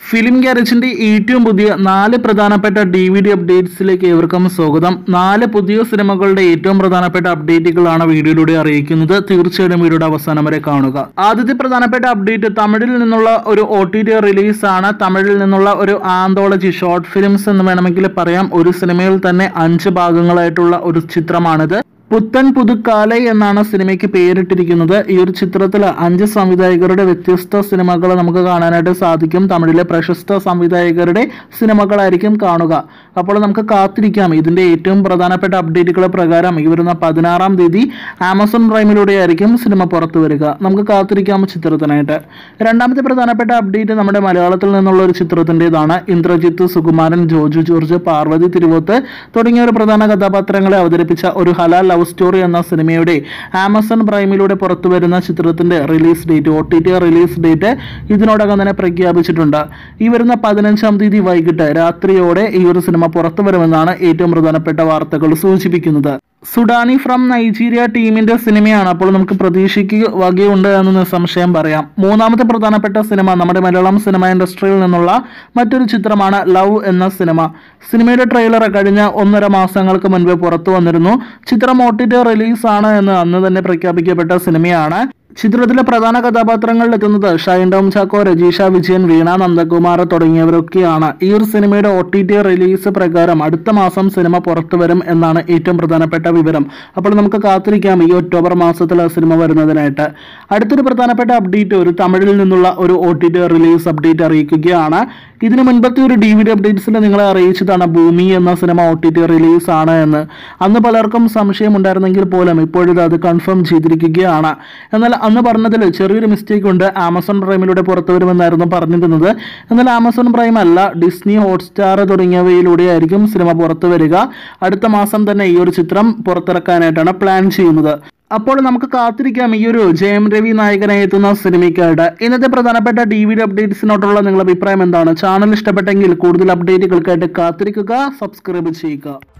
film ഗ്യാരേജിന്റെ ഏറ്റവും പുതിയ നാല് പ്രധാനപ്പെട്ട ഡി വി ഡി അപ്ഡേറ്റ്സിലേക്ക് ഏവർക്കും സ്വാഗതം നാല് പുതിയ സിനിമകളുടെ ഏറ്റവും പ്രധാനപ്പെട്ട അപ്ഡേറ്റുകളാണ് വീഡിയോയിലൂടെ അറിയിക്കുന്നത് തീർച്ചയായും വീഡിയോയുടെ അവസാനം വരെ കാണുക ആദ്യത്തെ പ്രധാനപ്പെട്ട അപ്ഡേറ്റ് തമിഴിൽ നിന്നുള്ള ഒരു ഒ ടി ടി റിലീസാണ് തമിഴിൽ നിന്നുള്ള ഒരു ആന്തോളജി ഷോർട്ട് ഫിലിംസ് എന്ന് വേണമെങ്കിൽ പറയാം ഒരു സിനിമയിൽ തന്നെ അഞ്ച് ഭാഗങ്ങളായിട്ടുള്ള ഒരു ചിത്രമാണിത് പുത്തൻ പുതുക്കാലൈ എന്നാണ് സിനിമയ്ക്ക് പേരിട്ടിരിക്കുന്നത് ഈ ഒരു ചിത്രത്തിൽ അഞ്ച് സംവിധായകരുടെ വ്യത്യസ്ത സിനിമകൾ നമുക്ക് കാണാനായിട്ട് സാധിക്കും തമിഴിലെ പ്രശസ്ത സംവിധായകരുടെ സിനിമകളായിരിക്കും കാണുക അപ്പോൾ നമുക്ക് കാത്തിരിക്കാം ഇതിന്റെ ഏറ്റവും പ്രധാനപ്പെട്ട അപ്ഡേറ്റുകൾ പ്രകാരം ഈ വരുന്ന പതിനാറാം തീയതി ആമസോൺ പ്രൈമിലൂടെ ആയിരിക്കും സിനിമ പുറത്തു വരിക നമുക്ക് കാത്തിരിക്കാം ചിത്രത്തിനായിട്ട് രണ്ടാമത്തെ പ്രധാനപ്പെട്ട അപ്ഡേറ്റ് നമ്മുടെ മലയാളത്തിൽ നിന്നുള്ള ഒരു ചിത്രത്തിൻ്റെതാണ് ഇന്ദ്രജിത്ത് സുകുമാരൻ ജോജു ജോർജ് പാർവതി തിരുവോത്ത് തുടങ്ങിയ ഒരു പ്രധാന കഥാപാത്രങ്ങളെ അവതരിപ്പിച്ച ഒരു ഹലാൽ ലവ് സ്റ്റോറി എന്ന സിനിമയുടെ ആമസോൺ പ്രൈമിലൂടെ പുറത്തു വരുന്ന ചിത്രത്തിന്റെ release date O T T release date ഇതിനോടകം തന്നെ പ്രഖ്യാപിച്ചിട്ടുണ്ട് ഈ വരുന്ന പതിനഞ്ചാം തീയതി വൈകിട്ട് രാത്രിയോടെ ഈ ഒരു സിനിമ പുറത്തു വരുമെന്നാണ് ഏറ്റവും പ്രധാനപ്പെട്ട വാർത്തകൾ സൂചിപ്പിക്കുന്നത് സുഡാനി ഫ്രം നൈജീരിയ ടീമിന്റെ സിനിമയാണ് അപ്പോൾ നമുക്ക് പ്രതീക്ഷയ്ക്ക് വകയുണ്ട് എന്ന് നിസ്സംശയം പറയാം മൂന്നാമത്തെ പ്രധാനപ്പെട്ട സിനിമ നമ്മുടെ മലയാളം സിനിമ ഇൻഡസ്ട്രിയിൽ നിന്നുള്ള മറ്റൊരു ചിത്രമാണ് ലവ് എന്ന സിനിമ സിനിമയുടെ ട്രെയിലർ കഴിഞ്ഞ ഒന്നര മാസങ്ങൾക്ക് മുൻപ് പുറത്തു വന്നിരുന്നു ചിത്രം ഒ ടി ടി റിലീസാണ് എന്ന് അന്ന് തന്നെ പ്രഖ്യാപിക്കപ്പെട്ട സിനിമയാണ് ചിത്രത്തിലെ പ്രധാന കഥാപാത്രങ്ങളിൽ എത്തുന്നത് ഷൈൻ ടോം ചാക്കോ രജീഷ വിജയൻ വീണ നന്ദകുമാർ തുടങ്ങിയവരൊക്കെയാണ് ഈ ഒരു സിനിമയുടെ ഒ ടി ടി റിലീസ് പ്രകാരം അടുത്ത മാസം സിനിമ പുറത്തു വരും എന്നാണ് ഏറ്റവും പ്രധാനപ്പെട്ട വിവരം അപ്പോൾ നമുക്ക് കാത്തിരിക്കാം ഈ ഒക്ടോബർ മാസത്തിൽ സിനിമ വരുന്നതിനായിട്ട് അടുത്തൊരു പ്രധാനപ്പെട്ട അപ്ഡേറ്റ് ഒരു തമിഴിൽ നിന്നുള്ള ഒരു O T T release update അറിയിക്കുകയാണ് ഇതിനു മുൻപത്തെ ഒരു ഡി വി ഡി അപ്ഡേറ്റ്സിൽ നിങ്ങളെ അറിയിച്ചതാണ് ഭൂമി എന്ന സിനിമ ഒ ടി ടി റിലീസ് ആണ് എന്ന് അന്ന് പലർക്കും സംശയമുണ്ടായിരുന്നെങ്കിൽ പോലും ഇപ്പോഴിത് അത് കൺഫേം ചെയ്തിരിക്കുകയാണ് എന്നാൽ അന്ന് പറഞ്ഞതിൽ ചെറിയൊരു മിസ്റ്റേക്ക് ഉണ്ട് ആമസോൺ പ്രൈമിലൂടെ പുറത്തു വരുമെന്നായിരുന്നു പറഞ്ഞിരുന്നത് എന്നാൽ ആമസോൺ പ്രൈം അല്ല ഡിസ്നി ഹോട്ട്സ്റ്റാർ തുടങ്ങിയവയിലൂടെ ആയിരിക്കും സിനിമ പുറത്തു വരിക അടുത്ത മാസം തന്നെ ഈ ഒരു ചിത്രം പുറത്തിറക്കാനായിട്ടാണ് പ്ലാൻ ചെയ്യുന്നത് അപ്പോൾ നമുക്ക് കാത്തിരിക്കാം ഈ ഒരു ജയം രവി നായകനായി എത്തുന്ന സിനിമയ്ക്കായിട്ട് ഇന്നത്തെ പ്രധാനപ്പെട്ട ഡി വി ഡി അപ്ഡേറ്റ്സിനോടുള്ള നിങ്ങളുടെ അഭിപ്രായം എന്താണ് ചാനൽ ഇഷ്ടപ്പെട്ടെങ്കിൽ കൂടുതൽ അപ്ഡേറ്റുകൾക്കായിട്ട് കാത്തിരിക്കുക സബ്സ്ക്രൈബ് ചെയ്യുക